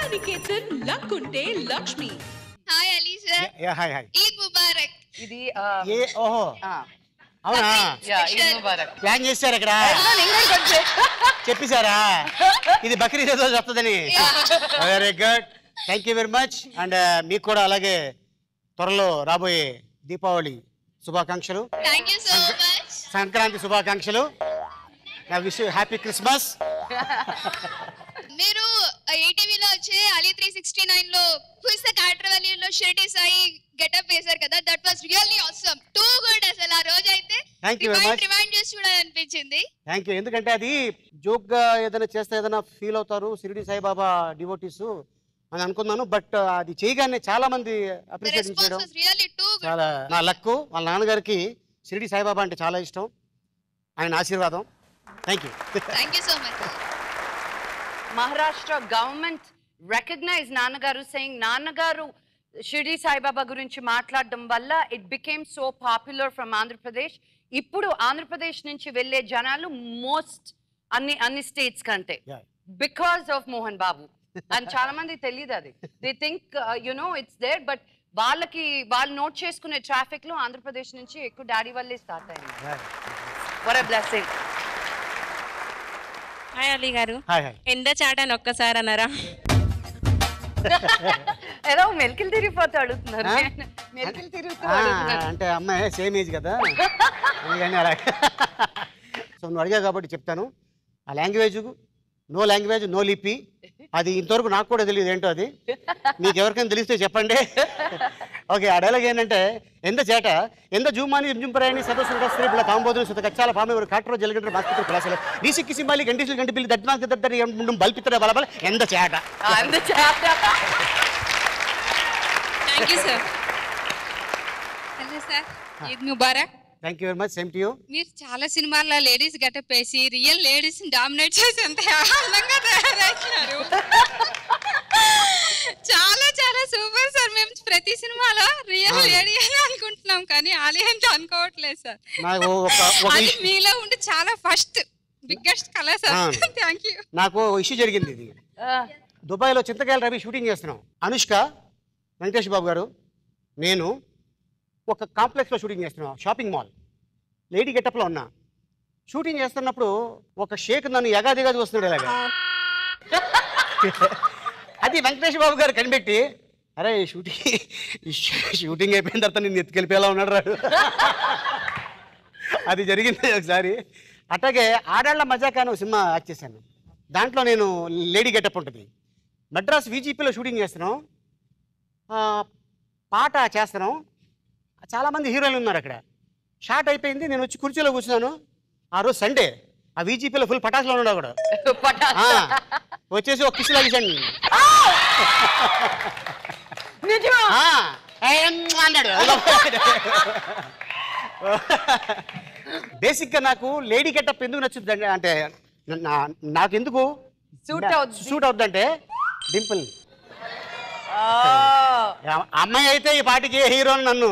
Niketan luck ఉంటే Lakshmi hi Ali sir hi hi Eid Mubarak ఇది ఆ, ఏ ఓహో ఆ, అవునా యా, ఈద్ ముబారక్ ప్లాన్ చేశారు ఇక్కడ నేను కూడా కొంచెం చెప్పేశారా ఇది బక్రీద్ ఏదో వస్తుందని very good thank you very much and మీకు కూడా అలాగే త్వరలో రాబోయే దీపావళి శుభాకాంక్షలు thank you so much Sankranti శుభాకాంక్షలు నా విష్ హ్యాపీ క్రిస్మస్ మీరు ఈటీవీలో వచ్చే అలీ త్రీ సిక్స్టీ నైన్ లో పుస్త కాట్రవల్లిలో షిరిడి సాయి గెటప్ వేశారు కదా that was really awesome too good అసలు ఆ రోజు అయితే Thank you very much. Remind చేసి చూడాలనిపించింది థ్యాంక్ యూ ఎందుకంటే అది జోక్గా ఏదైనా చేస్తే ఏదైనా ఫీల్ అవుతారు షిరిడి సాయిబాబా డివోటీస్ అని అనుకున్నాను బట్ అది చేయగానే చాలా మంది అప్రిషియేట్ రెస్పాన్స్ చేయడం వాస్ రియల్లీ టూ గుడ్ చాలా నా లక్కు వాళ్ళ నాన్నగారికి షిరిడి సాయిబాబా అంటే చాలా ఇష్టం ఆయన ఆశీర్వాదం thank you thank you so much Maharashtra government recognise నాన్నగారు సెయింగ్ నాన్నగారు షిరిడి సాయిబాబా గురించి మాట్లాడడం వల్ల it became so popular from Andhra Pradesh ఇప్పుడు ఆంధ్రప్రదేశ్ నుంచి వెళ్ళే జనాలు మోస్ట్ అన్ని అన్ని స్టేట్స్ కంటే Yeah. Because of Mohan Babu and చాలా మంది తెలియదు అది they think you know it's there but వాళ్ళకి వాళ్ళు నోట్ చేసుకునే ట్రాఫిక్ లో ఆంధ్రప్రదేశ్ నుంచి ఎక్కువ డాడీ వల్లే స్టార్ట్ అయింది వర్ బ్లెస్సింగ్ హాయ్ అలీ గారు హాయ్ హాయ్ ఎండ చాటాను ఒక్కసారి అన్నారా ఏదో మెలికలు తిరిగిపోతూ అడుగుతున్నారు ఆ? మెలికలు తిరుగుతూ ఆ, అడుగుతున్నారు అంటే అమ్మాయి సేమ్ ఏజ్ కదా అందుకని అలా సో నువ్వు అడిగా కాబట్టి చెప్తాను ఆ లాంగ్వేజ్ నో లాంగ్వేజ్ నో లిపి అది ఇంతవరకు నాకు కూడా తెలియదు ఏంటో అది మీకు ఎవరికైనా తెలిస్తే చెప్పండి ఓకే ఆ డైలాగ్ ఏంటంటే ఎంత చేట ఎంత జూమాని జుంపరాయని సదస్సు స్త్రీ పిల్ల కాంబోదు సుత కచ్చాల పామె ఒక కాటరో జలగంట మాస్పత్రి పిలాసలు నీసి కిసి మాలి గంటిసి గంటి పిల్లి దడ్మాకి దద్దరి ముందు బల్పిత్తర బలబల ఎంత చేట అందుచేత thank you sir hello sir Eid ముబారక్ thank you very much same to you మీరు చాలా సినిమాల్లో లేడీస్ గెటప్ వేసి రియల్ లేడీస్ డామినేట్ చేసి ఎంత ఆనందంగా తయారవుతున్నారు చాలా చాలా సూపర్ సార్ మేము ప్రతి సినిమాలో రియల్ లేడీ అని అనుకుంటున్నాం కానీ ఆలీ అంటే అనుకోవట్లేదు సార్ నాకు ఒక ఒక అది ఇష్యూ- మీలో ఉండి చాలా ఫస్ట్ బిగ్గెస్ట్ కలర్ సార్ ఆ. థ్యాంక్ యూ నాకు ఇష్యూ జరిగింది ఇది దుబాయ్లో చింతకాయల రవి షూటింగ్ చేస్తున్నాం అనుష్క వెంకటేష్ బాబు గారు నేను ఒక కాంప్లెక్స్లో షూటింగ్ చేస్తున్నాం షాపింగ్ మాల్ లేడీ గెటప్లో ఉన్నా షూటింగ్ చేస్తున్నప్పుడు ఒక షేక్ నన్ను ఎగాదిగా చూస్తున్నాడు ఇలాగా అది వెంకటేష్ బాబు గారు కనిపెట్టి అరే ఈ షూటింగ్ ఈ షూ- షూటింగ్ అయిపోయిన తర్వాత నేను ఎత్తుకెళ్ళిపోయేలా ఉన్నాడు రాడు అది జరిగింది ఒకసారి అట్లాగే ఆడాళ్ల మజాకాను సినిమా యాక్ట్ చేశాను దాంట్లో నేను లేడీ గెటప్ ఉంటుంది మద్రాస్ వీజీపీలో షూటింగ్ చేస్తున్నాం ఆ, పాట చేస్తున్నాం చాలామంది హీరోయిన్లు ఉన్నారు అక్కడ షార్ట్ అయిపోయింది నేను వచ్చి కుర్చీలో కూర్చున్నాను ఆ రోజు సండే ఆ వీజీపీలో ఫుల్ పటాసులో ఉన్నాడు అక్కడ పటాస్. ఆ, వచ్చేసి ఒక కిస్ లాగేశాను నిజమా ఆ, ఏం అన్నాడు బేసిక్గా నాకు లేడీ గెటప్ ఎందుకు నచ్చుతుంది అంటే నా- నాకెందుకు Suit అవుద్ది. సూట్ అవుద్దంటే డింపుల్ ఆ. అమ్మాయి అయితే ఈ పాటికి ఏ హీరో నన్ను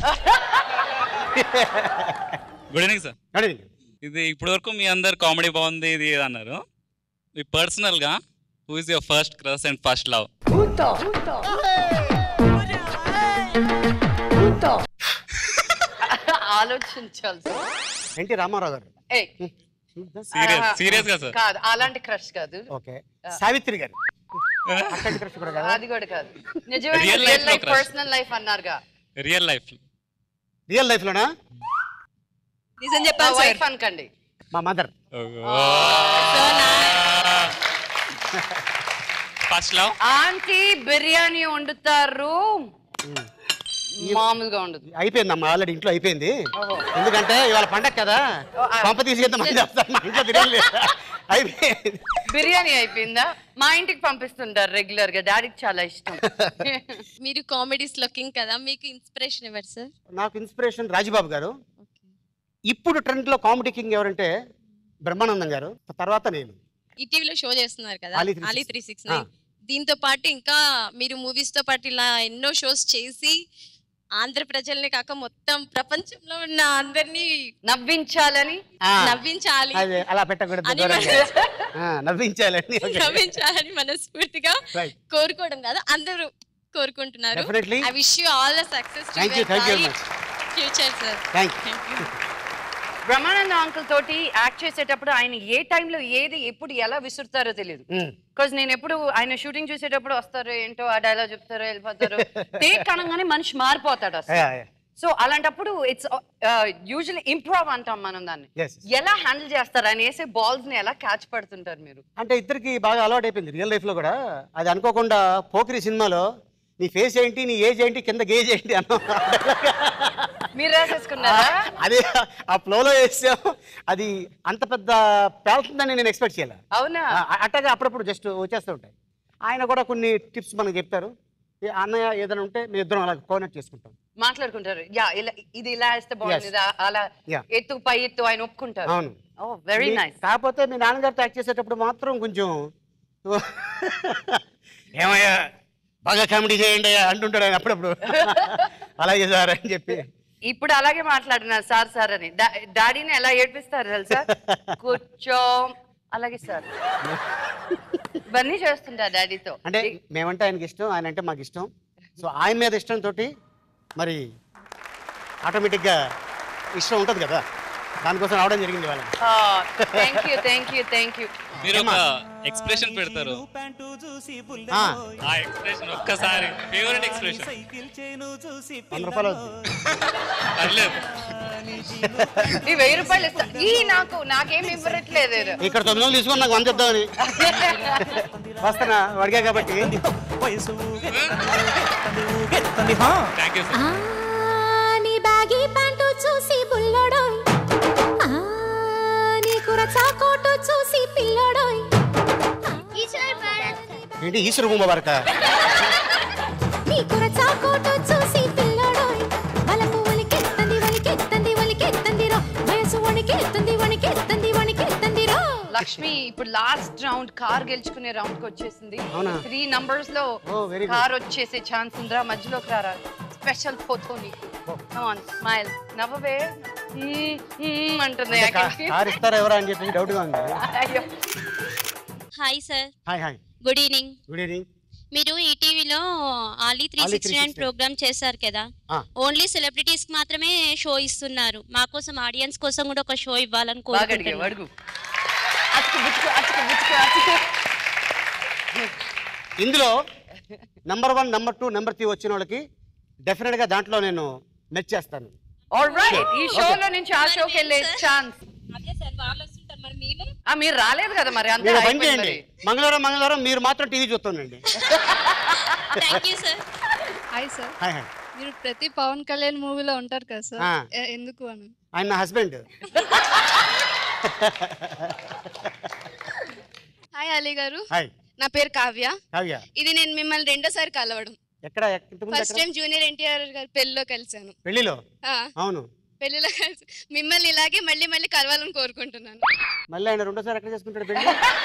గుడ్ ఈవినింగ్ సార్ అడిగింది ఇది ఇప్పటి వరకు మీ అందరు కామెడీ బాగుంది ఇది ఇది అన్నారు మీ పర్సనల్గా who is your first crush and first love ఆలోచించాలి సార్. ఎన్టీ రామారావు గారు ఏయ్, సీరియస్ ఆహా. సీరియస్గా సార్ కాదు అలాంటి క్రష్ కాదు ఓకే సావిత్రి గారు అట్లాంటి క్రష్ కూడా కదా అది కూడా కాదు నిజమైన Real life రియల్ లో లైఫ్ crush. పర్సనల్ లైఫ్ అన్నారుగా రియల్ లైఫ్ రియల్ లైఫ్లోనా నిజం మా చెప్పాను సార్ వైఫ్ అనకండి మా mother first love aunty biryani వండుతారు మామూలుగా ఉండదు అయిపోయింది అమ్మ ఆల్రెడీ ఇంట్లో అయిపోయింది ఓహో. ఎందుకంటే ఇవాళ పండగ కదా ఓ, ఆ. పంప తీసి ఎంత మంది వస్తారు మా ఇంట్లో తిరగలేదు అయిపోయింది బిర్యానీ అయిపోయిందా మా ఇంటికి పంపిస్తుంటారు రెగ్యులర్ గా డాడీకి చాలా ఇష్టం మీరు కామెడీస్ లుకింగ్ కదా మీకు ఇన్స్పిరేషన్ ఎవరు సార్ నాకు ఇన్స్పిరేషన్ రాజబాబు గారు ఇప్పుడు ట్రెండ్లో కామెడీ కింగ్ ఎవరంటే బ్రహ్మానందం గారు తర్వాత నేను ఈటీవీలో షో చేస్తున్నారు కదా Ali 360. అలీ త్రీ సిక్స్ దీంతో పాటు ఇంకా మీరు మూవీస్ తో పాటు ఇలా ఎన్నో షోస్ చేసి ఆంధ్ర ప్రజల్ని కాక మొత్తం ప్రపంచంలో ఉన్న అందరినీ నవ్వించాలని ఆ, నవ్వించాలి అదే అలా పెట్టకూడదు అని దూరంగా. మన- ఆ, నవ్వించాలండి Okay. నవ్వించాలని మనస్ఫూర్తిగా Right. కోరుకోవడం కాదు అందరూ కోరుకుంటున్నారు Definitely. I wish you all the success Thank you, thank you very much. Future sir thank you Brahmananda uncle తోటి యాక్ట్ చేసేటప్పుడు ఆయన ఏ టైంలో ఏది ఎప్పుడు ఎలా విసురుతారో తెలియదు Mm. బికాజ్ నేను ఎప్పుడు ఆయన షూటింగ్ చూసేటప్పుడు వస్తారు ఏంటో ఆ డైలాగ్ చెప్తారో వెళ్ళిపోతారు టేక్ కనంగానే మనిషి మారిపోతాడు అసలు Yeah, yeah. సో అలాంటప్పుడు ఇట్స్ యూజువలీ ఇంప్రూవ్ అంటాం మనం దాన్ని Yes, yes. ఎలా హ్యాండిల్ చేస్తారు ఆయన వేసే బాల్స్ ని ఎలా క్యాచ్ పడుతుంటారు మీరు అంటే ఇద్దరికి బాగా అలవాటు అయిపోయింది రియల్ లైఫ్లో కూడా అది అనుకోకుండా పోకిరి సినిమాలో నీ ఫేస్ ఏంటి నీ ఏజ్ ఏంటి కింద గేజ్ ఏంటి అన్న మీరు రాసేసుకున్నారా అదే ఆ ఫ్లోలో వేసాం అది అంత పెద్ద పేలుతుందని నేను ఎక్స్పెక్ట్ చేయలే అవునా ఆ, అట్టగా అప్పుడప్పుడు జస్ట్ వచ్చేస్తూ ఉంటాయి ఆయన కూడా కొన్ని టిప్స్ మనకు చెప్తారు ఏ అన్నయ్య ఏదైనా ఉంటే మేము ఇద్దరం అలా కోఆర్డినేట్ చేసుకుంటాం మాట్లాడుకుంటారు యా ఇలా ఇది ఇలా వేస్తే బాగుంది Yes. ఇది అలా Yeah. ఎత్తు పై ఎత్తు ఆయన ఒప్పుకుంటారు అవును ఓ వెరీ మీ- నైస్ కాకపోతే మీ నాన్నగారితో యాక్ట్ చేసేటప్పుడు మాత్రం కొంచెం ఏమయ్యా బాగా కామెడీ చేయండి అయ్యా అంటుంటాడు ఆయన అప్పుడప్పుడు అలాగే సార్ అని చెప్పి ఇప్పుడు అలాగే మాట్లాడినారు సార్ సార్ అని డా- డాడీని ఎలా ఏడ్పిస్తారు తెలుసా కూర్చో అలాగే సార్ ఇవన్నీ చేస్తుంటా డాడీతో అంటే మేమంటే ఆయనకి ఇష్టం ఆయన అంటే మాకు ఇష్టం సో ఆయన మీద ఇష్టం తోటి మరి ఆటోమేటిక్గా ఇష్టం ఉంటుంది కదా దానికోసం రావడం జరిగింది వాళ్ళకి thank you thank you thank you మీరు ఒక ఎక్స్ప్రెషన్ పెడతారు ఆ, ఆ ఎక్స్ప్రెషన్ ఒక్కసారి ఫేవరెట్ ఎక్స్ప్రెషన్ వంద రూపాయలు అవుతుంది పర్లేదు ఈ వెయ్యి రూపాయలు ఇస్తా ఈ నాకు నాకేం ఇవ్వట్లేదు ఇక్కడ తొమ్మిది వందలు తీసుకొని నాకు వంద చెప్దామని వస్తానా అడిగా కాబట్టి థ్యాంక్ యూ సార్ నీ బ్యాగీ ప్యాంటు చూసి బుల్లడోయ్ ఆ, నీ కురచా కోటు చూసి పిల్లడోయ్ ఏంటి ఈశ్వర భూమ వరక నీ కురచా కోటు చూసి పిల్లడోయ్ వలకు వలికెత్తంది వలికెత్తంది వలికెత్తంది రో వయసు వణికెత్తంది వణికెత్తంది వణికెత్తంది రో లక్ష్మి ఇప్పుడు లాస్ట్ రౌండ్ కార్ గెలుచుకునే రౌండ్ కి వచ్చేసింది అవునా? త్రీ నంబర్స్ లో Oh, very good. కార్ వచ్చేసే ఛాన్స్ ఉందిరా మధ్యలోకి రారా స్పెషల్ ఫోటో నీకు కమాన్ స్మైల్ నవ్వవే మ్మ్, మ్మ్ అంటుంది I can feel- కార్ ఇస్తారా ఎవరా అని చెప్పి డౌట్గా ఉంది అయ్యో hi sir hi hi good evening good evening మీరు ఈటీవీలో Ali three Ali sixty nine 369 programme చేశారు కదా ఆ. ఓన్లీ సెలబ్రిటీస్ కి మాత్రమే షో ఇస్తున్నారు మా కోసం ఆడియన్స్ కోసం కూడా ఒక షో ఇవ్వాలని బాగా అడిగావు కోరుకుంటున్నాను అడుగు అతుకు బుచ్చుకు అతుకు బుచ్చుకు అతుకు ఇందులో number one number two number three వచ్చిన వాళ్ళకి డెఫినెట్గా దాంట్లో నేను మెచ్ చేస్తాను ఆల్రైట్ ఈ షోలో నుంచి ఆ షోకి వెళ్ళే ఛాన్స్ అదే సార్ వాళ్ళు వస్తుంటారు మరి మేము ఆ మీరు రాలేదు కదా మరి అంతే మీరు పని అయిపోయింది చేయండి మరి. మంగళవారం మంగళవారం మీరు మాత్రం టీవీ చూస్తుండండి thank you sir hi sir hi hi మీరు ప్రతి పవన్ కళ్యాణ్ మూవీలో ఉంటారు కదా సార్ ఆ. ఎ- ఎందుకు అని ఆయన నా హస్బెండ్ హాయ్ అలీ గారు హాయ్ నా పేరు కావ్య కావ్య ఇది నేను మిమ్మల్ని రెండోసారి కలవడం ఎక్కడ ఎక్- ఇంతకుముందు ఫస్ట్ ఎక్కడ టైం జూనియర్ ఎన్టీఆర్ గారి పెళ్లిలో కలిశాను పెళ్లిలో ఆ, అవును పెళ్లిలో కలిసి మిమ్మల్ని ఇలాగే మళ్ళీ మళ్ళీ కలవాలని కోరుకుంటున్నాను మళ్ళీ ఆయన రెండోసారి ఎక్కడ చేసుకుంటాడు పెళ్లి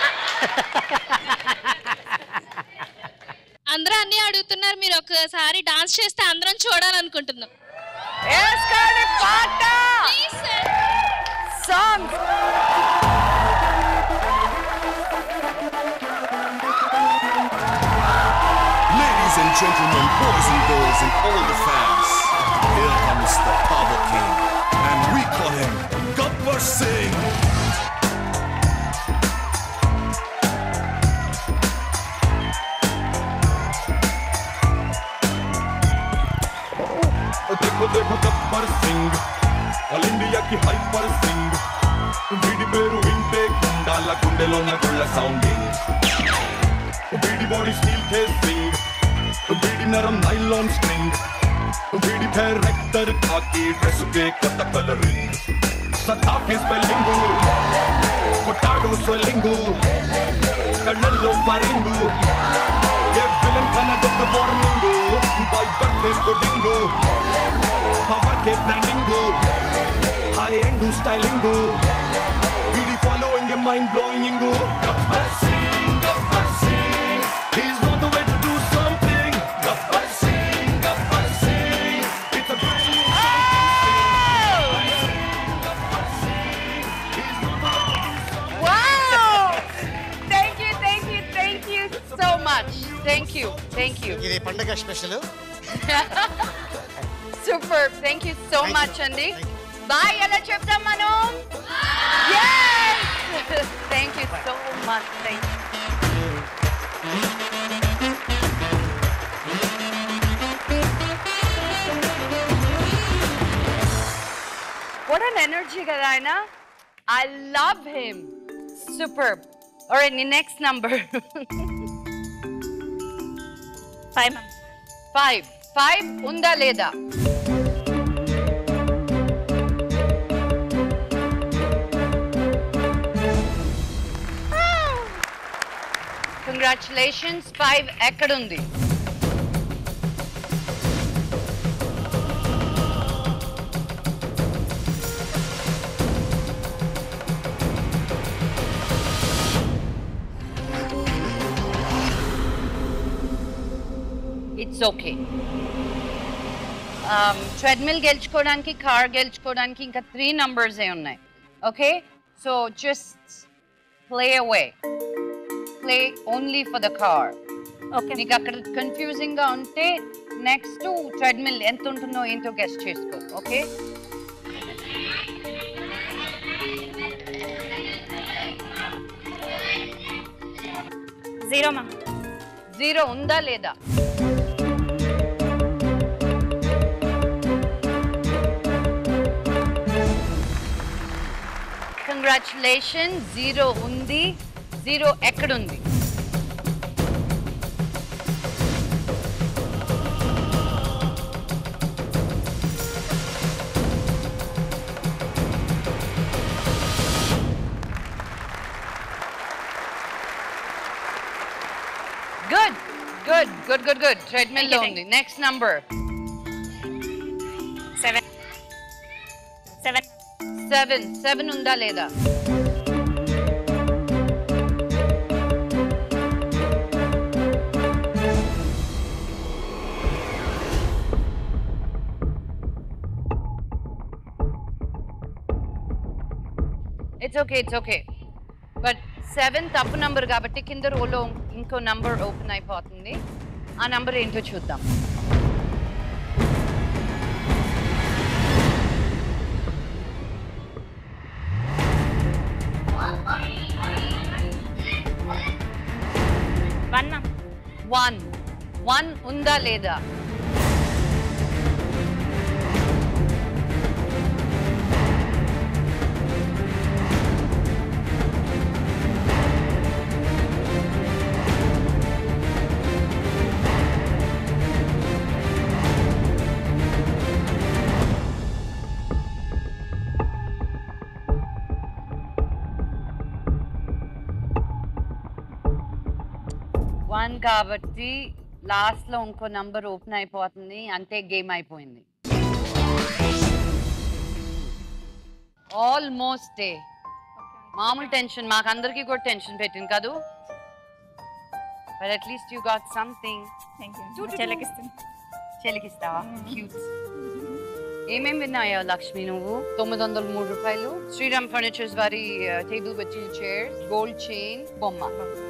అందరూ అన్ని అడుగుతున్నారు మీరు ఒకసారి డాన్స్ చేస్తే అందరం చూడాలనుకుంటున్నాం వేసుకోండి పాట please sir song Ladies and gentlemen, boys and girls, and all the fans, here comes the Power King, and we call him Gabbar Singh. देखो देखो गब्बर सिंह ఆల్ ఇండియాకి హైపర్ సింగ్ వీడి పేరు వింటే గుండాల గుండెలో గుళ్ళ సౌండింగ్ వీడి బాడీ స్టీల్ కేసింగ్ వీడి నరం నైలాన్ స్ట్రింగ్ వీడి పేరు రెక్టర్ కాకి డ్రెస్ కే కొత్త కలరింగ్ సతాకి స్పెల్లింగ్ కొట్టాడు స్వెల్లింగ్ కళ్ళల్లో పరింగు ఏ విలన్ కనదొక్క వార్నింగ్ బై బర్త్ కొట్టింగు పవర్ కే ప్లానింగ్ హై ఎండ్ స్టైలింగ్ వీడి following mind blowing Gabbar Singh Gabbar Singh He's not the way to do something. Gabbar Singh, Gabbar Singh. Much thank you thank you ఇది పండగ special super thank you so Thank you. Much అండి bye ఎలా చెప్తాం మనం thank you so much thank what an energy కదా ఆయన I love him super ఒరే నీ next number five five five ఉందా లేదా కంగ్రాచులేషన్స్ ఫైవ్ ఎక్కడుంది ఇట్స్ ఓకే ట్రెడ్మిల్ గెలుచుకోవడానికి కార్ గెలుచుకోవడానికి ఇంకా త్రీ నంబర్స్ ఏ ఉన్నాయి okay so just play away play only for the car okay నీకు అక్కడ కన్ఫ్యూజింగ్ గా ఉంటే నెక్స్ట్ ట్రెడ్మిల్ ఎంత ఉంటుందో ఏంటో గెస్ట్ చేసుకో ఓకే జీరో మా జీరో ఉందా లేదా కంగ్రాచులేషన్ జీరో ఉంది జీరో ఎక్కడుంది good good good good good treadmill లో ఉంది next number seven seven seven seven ఉందా లేదా it's okay it's okay but seven తప్పు నంబర్ కాబట్టి కింద రోలో ఇంకో నంబర్ ఓపెన్ అయిపోతుంది ఆ నంబర్ ఏంటో చూద్దాం వన్ మా వన్ వన్ ఉందా లేదా వన్ కాబట్టి లాస్ట్ లో ఇంకో నంబర్ ఓపెన్ అయిపోతుంది అంతే గేమ్ అయిపోయింది ఆల్మోస్ట్ మామూలు టెన్షన్ మాకు అందరికీ కూడా టెన్షన్ పెట్టింది కాదు but at least you got something thank you చెల్లకిస్తుంది చెలికిస్తావా క్యూట్ ఏమేమి విన్నాయా లక్ష్మి నువ్వు తొమ్మిది వందల మూడు రూపాయలు శ్రీరామ్ ఫర్నిచర్స్ వారి టేబుల్ వచ్చిన చైర్ గోల్డ్ చైన్ బొమ్మ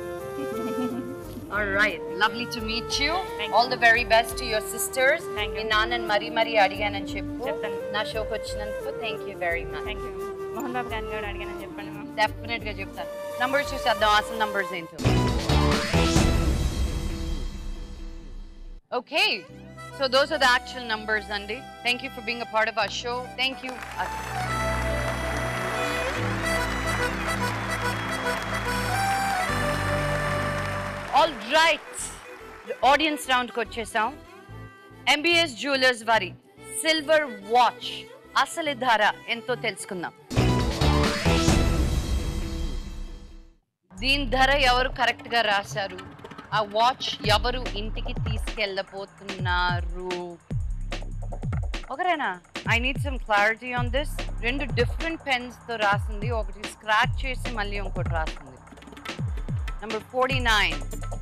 All right. Lovely to meet you. All the very best to your sisters. Thank you. మీ నాన్నని మరీ మరీ అడిగానని చెప్పు చెప్తాను. నా షోకి వచ్చినందుకు thank you very much thank you Mohan Babu గారిని కూడా అడిగానని చెప్పండి మ్యామ్ డెఫినెట్ గా చెప్తాను నంబర్స్ చూసేద్దాం అసలు నంబర్స్ ఏంటో okay so those are the actual numbers అండి thank you for being a part of our show thank you all right audience రౌండ్కి వచ్చేసాం ఎంబీఎస్ జ్యువెలర్స్ వారి సిల్వర్ వాచ్ అసలు ధర ఎంతో తెలుసుకుందాం దీని ధర ఎవరు కరెక్ట్ గా రాశారు ఆ వాచ్ ఎవరు ఇంటికి తీసుకెళ్ళబోతున్నారు ఒకరేనా I need some clarity on this రెండు డిఫరెంట్ పెన్స్ తో రాసింది ఒకటి స్క్రాచ్ చేసి మళ్ళీ ఇంకోటి రాసింది నంబర్ ఫోర్టీ నైన్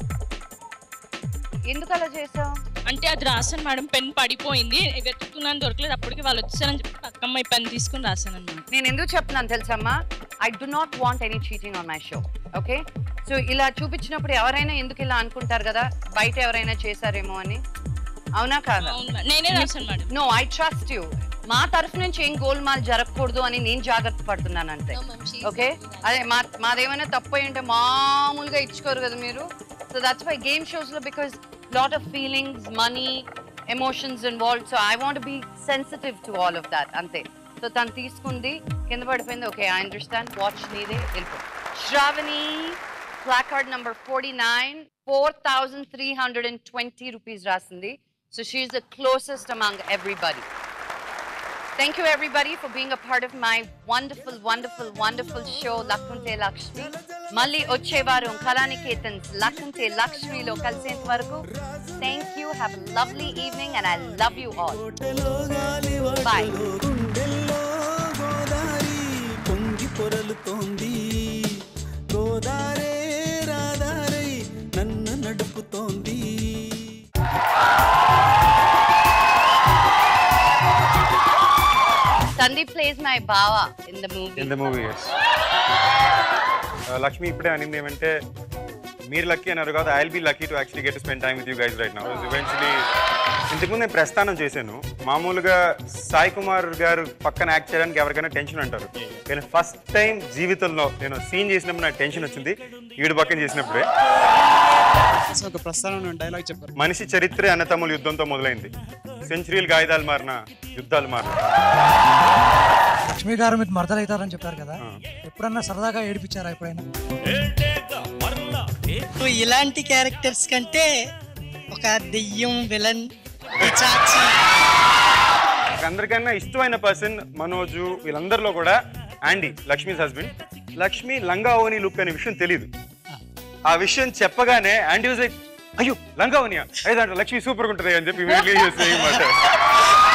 ఎందుకు అలా చేసావు అంటే అది రాశాను మేడం పెన్ పడిపోయింది వెతుకుతున్నాను దొరకలేదు అప్పటికి వాళ్ళు వచ్చారని చెప్పి పక్కమ్మాయి పెన్ తీసుకుని రాశాను అన్నమాట నేను ఎందుకు చెప్తున్నాను తెలుసమ్మా I do not want any cheating on my show okay so ఇలా చూపించినప్పుడు ఎవరైనా ఎందుకు ఇలా అనుకుంటారు కదా బయట ఎవరైనా చేశారేమో అని అవునా కాదా అవును మేడం. నేనే రాశాను madam no I trust you మా తరఫు నుంచి ఏం గోల్మాల్ జరగకూడదు అని నేను జాగ్రత్త పడుతున్నాను అంతే ఓకే అదే మా మాదేమైనా తప్పు అయి ఉంటే మామూలుగా ఇచ్చుకోరు కదా మీరు so that's why game shows లో because lot of feelings money emotions involve so I want be sensitive to all of that అంతే సో తను తీసుకుంది కింద పడిపోయింది ఓకే ఐ అండర్స్టాండ్ వాచ్ నీదే వెళ్ళిపో Shravani placard number forty nine four thousand three hundred and twenty rupees రాసింది so she's the closest among everybody Thank you everybody for being a part of my wonderful, wonderful, wonderful show Lakunte Lakshmi. మళ్ళీ వచ్చే వారం కళానికేతన్స్ లక్కుంటే లక్ష్మిలో కలిసేంత వరకు thank you have lovely evening and I love you all bye Godari పొంగి పొరలుతోంది గోదారే రాదారై నన్ను నడుపుతోంది Sandeep plays my Bava in the movie. In the movie Lakshmi ఇప్పుడే అనింది ఏమంటే మీరు లక్కీ అన్నారు కాదు I will be lucky to actually get to spend time with you guys right now eventually ఇంతకుముందు నేను ప్రస్థానం చేశాను మామూలుగా సాయి కుమార్ గారు పక్కన యాక్ట్ చేయడానికి ఎవరికైనా టెన్షన్ అంటారు కానీ ఫస్ట్ టైం జీవితంలో నేను సీన్ చేసినప్పుడు నాకు టెన్షన్ వచ్చింది ఈడు పక్కన చేసినప్పుడే ఒక ప్రస్థానం డైలాగ్ చెప్పారు మనిషి చరిత్రే అన్నతమ్ముల యుద్ధంతో మొదలైంది సెంచురీలు గాయుధాలు మారిన యుద్ధాలు మారిన లక్ష్మీ గారు మీరు మరదలవుతారని చెప్పారు కదా ఎప్పుడన్నా సరదాగా ఏడిపించారా ఎప్పుడైనా సో ఇలాంటి క్యారెక్టర్స్ కంటే ఒక దెయ్యం విలన్ నాకు అందరికన్నా ఇష్టమైన పర్సన్ మనోజు వీళ్ళందరిలో కూడా ఆండీ లక్ష్మీస్ హస్బెండ్ లక్ష్మి లంగా ఓని లుక్ అనే విషయం తెలియదు ఆ విషయం చెప్పగానే ఆండీ వాజ్ లైక్ అయ్యో లంగా ఓనియా అయితే దాంట్లో లక్ష్మి సూపర్ ఉంటుంది అని చెప్పి ఇమీడియట్లీ చేసే మాట